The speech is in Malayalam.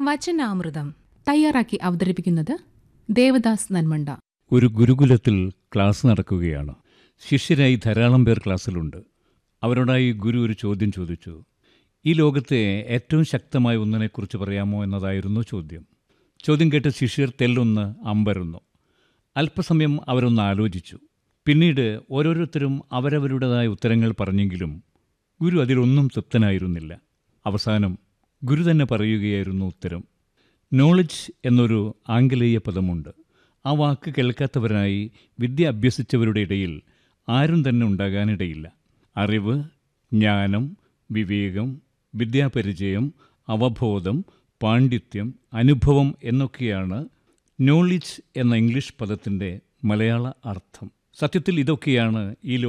വചനാമൃതം തയ്യാറാക്കി അവതരിപ്പിക്കുന്നത് ദേവദാസ് നന്മണ്ട ഒരു ഗുരുകുലത്തിൽ ക്ലാസ് നടക്കുകയാണ് ശിഷ്യരായി ധാരാളം പേർ ക്ലാസ്സിലുണ്ട് അവരോടായി ഗുരു ഒരു ചോദ്യം ചോദിച്ചു ഈ ലോകത്തെ ഏറ്റവും ശക്തമായ ഒന്നിനെക്കുറിച്ച് പറയാമോ എന്നതായിരുന്നു ചോദ്യം ചോദ്യം കേട്ട ശിഷ്യർ തെല്ലൊന്ന് അമ്പരന്നു അല്പസമയം അവരൊന്ന് ആലോചിച്ചു പിന്നീട് ഓരോരുത്തരും അവരവരുടേതായ ഉത്തരങ്ങൾ പറഞ്ഞെങ്കിലും ഗുരു അതിലൊന്നും തൃപ്തനായിരുന്നില്ല അവസാനം ഗുരു തന്നെ പറയുകയായിരുന്നു ഉത്തരം നോളജ് എന്നൊരു ആംഗലേയ പദമുണ്ട് ആ വാക്ക് കേൾക്കാത്തവരായി വിദ്യ അഭ്യസിച്ചവരുടെ ഇടയിൽ ആരും തന്നെ ഉണ്ടാകാനിടയില്ല അറിവ് ജ്ഞാനം വിവേകം വിദ്യാപരിചയം അവബോധം പാണ്ഡിത്യം അനുഭവം എന്നൊക്കെയാണ് നോളജ് എന്ന ഇംഗ്ലീഷ് പദത്തിൻ്റെ മലയാള അർത്ഥം സത്യത്തിൽ ഇതൊക്കെയാണ് ഈ